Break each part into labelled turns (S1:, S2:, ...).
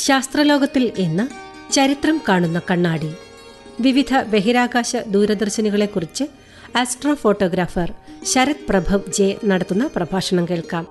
S1: ശാസ്ത്രലോകത്തിൽ ഇന്ന് ചരിത്രം കാണുന്ന കണ്ണാടി വിവിധ ബഹിരാകാശ ദൂരദർശിനികളെക്കുറിച്ച് astro photographer Sarath Prabhav J നടത്തുന്ന പ്രഭാഷണം കേൾക്കാം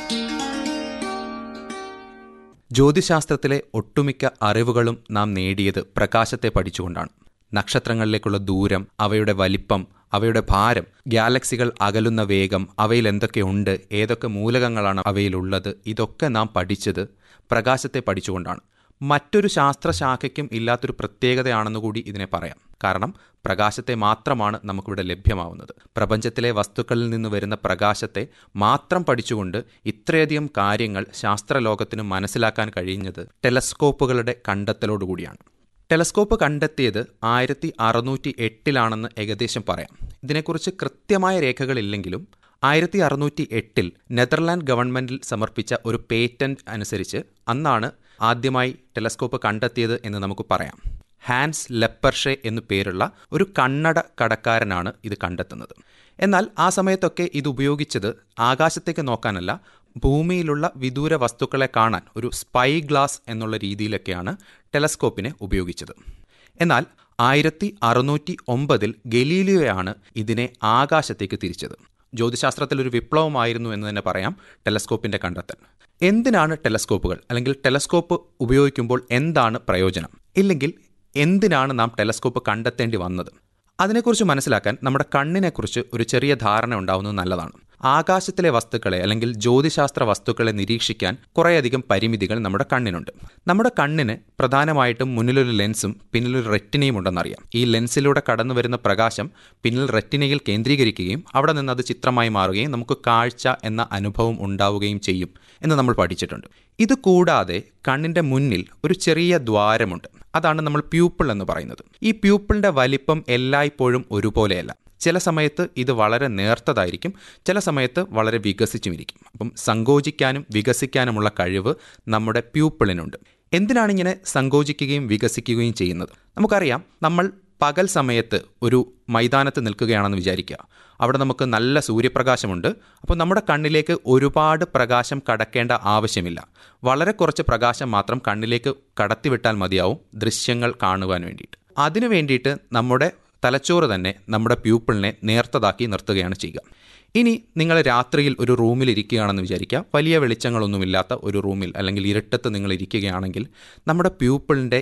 S2: ജ്യോതിശാസ്ത്രത്തിലെ ഒട്ടുമിക്ക അറിവുകളും നാം നേടിയത് പ്രകാശത്തെ പഠിച്ചുകൊണ്ടാണ് നക്ഷത്രങ്ങളിലേക്കുള്ള ദൂരം അവയുടെ വലിപ്പം അവയുടെ ഭാരം ഗാലക്സികൾ അകലുന്ന വേഗം അവയിൽ എന്തൊക്കെയുണ്ട് ഏതൊക്കെ മൂലകങ്ങളാണ് അവയിലുള്ളത് ഇതൊക്കെ നാം പഠിച്ചത് പ്രകാശത്തെ പഠിച്ചുകൊണ്ടാണ് മറ്റൊരു ശാസ്ത്രശാഖയ്ക്കും ഇല്ലാത്തൊരു പ്രത്യേകതയാണെന്ന് കൂടി ഇതിനെ പറയാം കാരണം പ്രകാശത്തെ മാത്രമാണ് നമുക്കിവിടെ ലഭ്യമാവുന്നത് പ്രപഞ്ചത്തിലെ വസ്തുക്കളിൽ നിന്ന് വരുന്ന പ്രകാശത്തെ മാത്രം പഠിച്ചുകൊണ്ട് ഇത്രയധികം കാര്യങ്ങൾ ശാസ്ത്രലോകത്തിന് മനസ്സിലാക്കാൻ കഴിഞ്ഞത് ടെലസ്കോപ്പുകളുടെ കണ്ടെത്തലോടുകൂടിയാണ് ടെലസ്കോപ്പ് കണ്ടെത്തിയത് ആയിരത്തി അറുന്നൂറ്റി എട്ടിലാണെന്ന് ഏകദേശം പറയാം ഇതിനെക്കുറിച്ച് കൃത്യമായ രേഖകളില്ലെങ്കിലും ആയിരത്തി അറുന്നൂറ്റി എട്ടിൽ നെതർലാൻഡ് ഗവൺമെന്റിൽ സമർപ്പിച്ച ഒരു പേറ്റന്റ് അനുസരിച്ച് അന്നാണ് ആദ്യമായി ടെലസ്കോപ്പ് കണ്ടെത്തിയത് എന്ന് നമുക്ക് പറയാം ഹാൻസ് ലെപ്പർഷെ എന്നു പേരുള്ള ഒരു കണ്ണട കടക്കാരനാണ് ഇത് കണ്ടെത്തുന്നത് എന്നാൽ ആ സമയത്തൊക്കെ ഇത് ഉപയോഗിച്ചത് ആകാശത്തേക്ക് നോക്കാനല്ല ഭൂമിയിലുള്ള വിദൂര വസ്തുക്കളെ കാണാൻ ഒരു സ്പൈ ഗ്ലാസ് എന്നുള്ള രീതിയിലൊക്കെയാണ് ടെലസ്കോപ്പിനെ ഉപയോഗിച്ചത് എന്നാൽ ആയിരത്തി അറുന്നൂറ്റി ഒമ്പതിൽ ഗലീലിയോയാണ് ഇതിനെ ആകാശത്തേക്ക് തിരിച്ചത് ജ്യോതിശാസ്ത്രത്തിൽ ഒരു വിപ്ലവമായിരുന്നു എന്ന് തന്നെ പറയാം ടെലസ്കോപ്പിന്റെ കണ്ടെത്തൽ എന്തിനാണ് ടെലസ്കോപ്പുകൾ അല്ലെങ്കിൽ ടെലസ്കോപ്പ് ഉപയോഗിക്കുമ്പോൾ എന്താണ് പ്രയോജനം ഇല്ലെങ്കിൽ എന്തിനാണ് നാം ടെലസ്കോപ്പ് കണ്ടെത്തേണ്ടി വന്നത് അതിനെക്കുറിച്ച് മനസ്സിലാക്കാൻ നമ്മുടെ കണ്ണിനെക്കുറിച്ച് ഒരു ചെറിയ ധാരണ ഉണ്ടാവുന്നത് നല്ലതാണ് ആകാശത്തിലെ വസ്തുക്കളെ അല്ലെങ്കിൽ ജ്യോതിശാസ്ത്ര വസ്തുക്കളെ നിരീക്ഷിക്കാൻ കുറേയധികം പരിമിതികൾ നമ്മുടെ കണ്ണിനുണ്ട് നമ്മുടെ കണ്ണിന് പ്രധാനമായിട്ടും മുന്നിലൊരു ലെൻസും പിന്നിലൊരു റെറ്റിനയും ഉണ്ടെന്നറിയാം ഈ ലെൻസിലൂടെ കടന്നു വരുന്ന പ്രകാശം പിന്നിൽ റെറ്റിനയിൽ കേന്ദ്രീകരിക്കുകയും അവിടെ നിന്ന് അത് ചിത്രമായി മാറുകയും നമുക്ക് കാഴ്ച എന്ന അനുഭവം ഉണ്ടാവുകയും ചെയ്യും എന്ന് നമ്മൾ പഠിച്ചിട്ടുണ്ട് ഇത് കൂടാതെ കണ്ണിന്റെ മുന്നിൽ ഒരു ചെറിയ ദ്വാരമുണ്ട് അതാണ് നമ്മൾ പ്യൂപ്പിൾ എന്ന് പറയുന്നത് ഈ പ്യൂപ്പിളിന്റെ വലിപ്പം എല്ലായ്പ്പോഴും ഒരുപോലെയല്ല ചില സമയത്ത് ഇത് വളരെ നേർത്തതായിരിക്കും ചില സമയത്ത് വളരെ വികസിച്ചുമിരിക്കും അപ്പം സങ്കോചിക്കാനും വികസിക്കാനുമുള്ള കഴിവ് നമ്മുടെ പ്യൂപ്പിളിനുണ്ട് എന്തിനാണ് ഇങ്ങനെ സങ്കോചിക്കുകയും വികസിക്കുകയും ചെയ്യുന്നത് നമുക്കറിയാം നമ്മൾ പകൽ സമയത്ത് ഒരു മൈതാനത്ത് നിൽക്കുകയാണെന്ന് വിചാരിക്കുക അവിടെ നമുക്ക് നല്ല സൂര്യപ്രകാശമുണ്ട് അപ്പോൾ നമ്മുടെ കണ്ണിലേക്ക് ഒരുപാട് പ്രകാശം കടക്കേണ്ട ആവശ്യമില്ല വളരെ കുറച്ച് പ്രകാശം മാത്രം കണ്ണിലേക്ക് കടത്തിവിട്ടാൽ മതിയാവും ദൃശ്യങ്ങൾ കാണുവാൻ വേണ്ടിയിട്ട് അതിനു വേണ്ടിയിട്ട് നമ്മുടെ തലച്ചോറ് തന്നെ നമ്മുടെ പ്യൂപ്പിളിനെ നേർത്തതാക്കി നിർത്തുകയാണ് ചെയ്യുക ഇനി നിങ്ങൾ രാത്രിയിൽ ഒരു റൂമിൽ ഇരിക്കുകയാണെന്ന് വിചാരിക്കുക വലിയ വെളിച്ചങ്ങളൊന്നുമില്ലാത്ത ഒരു റൂമിൽ അല്ലെങ്കിൽ ഇരുട്ടത്ത് നിങ്ങൾ ഇരിക്കുകയാണെങ്കിൽ നമ്മുടെ പ്യൂപ്പിളിൻ്റെ